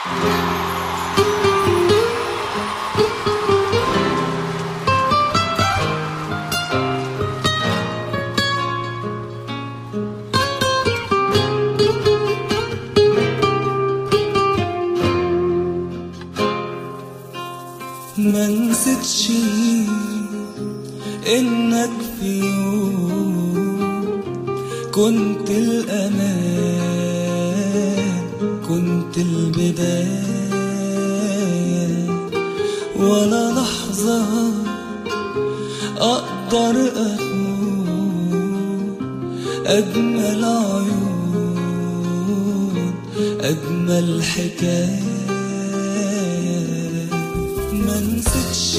ما نسيتش انك في يوم كنت الامان كنت البداية ولا لحظة اقدر اخون اجمل عيون اجمل حكايه ما نسيتش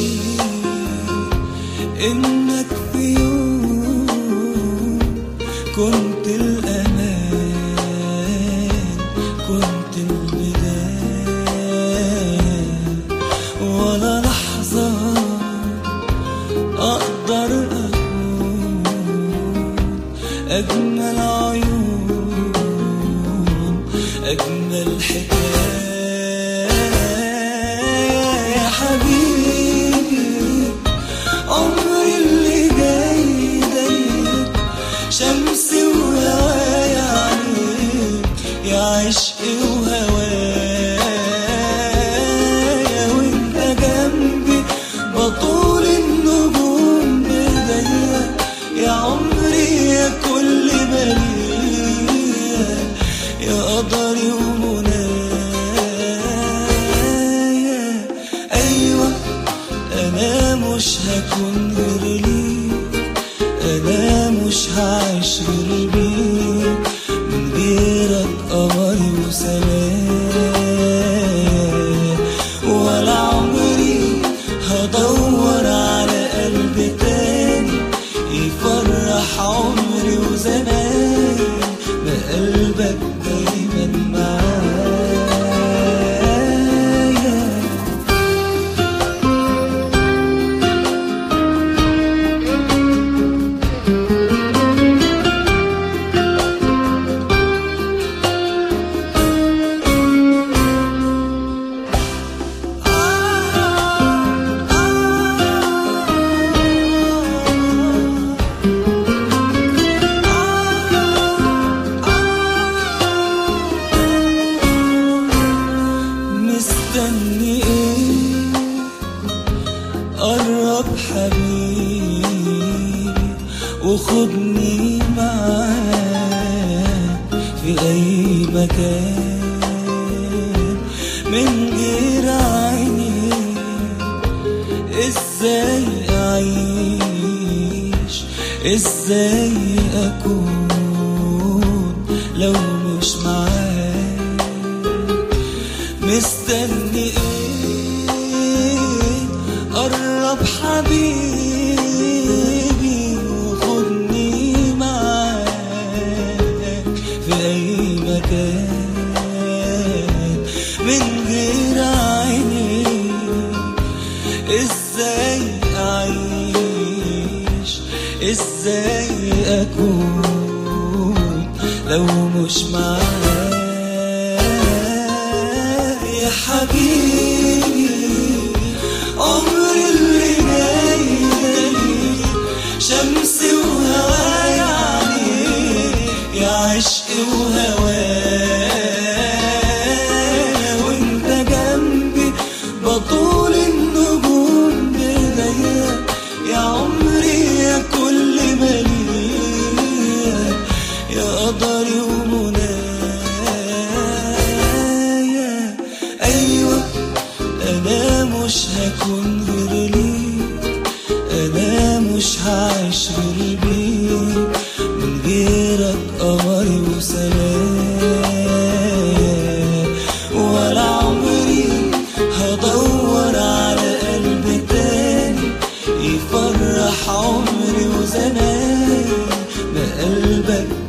انك في يوم كنت الامان كنت البدايه ولا لحظه اقدر اكون اجمل عيون اجمل حكايه يا حبيبي عمري اللي جاي ضيق شمسي وهوايا عليك يا عشقي وهوايا وانت جنبي بطول النجوم بايديا يا عمري يا كل بلية يا قدري ومنايا ايوه انا مش هكون غير ليك انا مش هعيش غير بيك من غيرك قمري وسمايا ولا عمري هدور على قلب تاني يفرح عمري وزماني ما قلبك دايما معايا مستني ايه قرب حبيبي وخدني معاك في اي مكان من غير عيني ازاي اعيش ازاي اكون لو مش معاك مستني ايه قرب حبيبي وخدني معاك في اي مكان من غير عيني ازاي اعيش ازاي اكون لو مش معاك يا حبيبي عمري اللي جاي دليل شمسي وهوايا عليك يا عشقي وهوايا وانت جنبي بطول النجوم بايديا يا عمري يا كل مليء يا قدري ومنايا ايوه انا مش هكون غير ليك انا مش هعيش غير بيك من غيرك قمري وسمايا ولا عمري هدور على قلب تاني يفرح عمري وزماني ما قلبك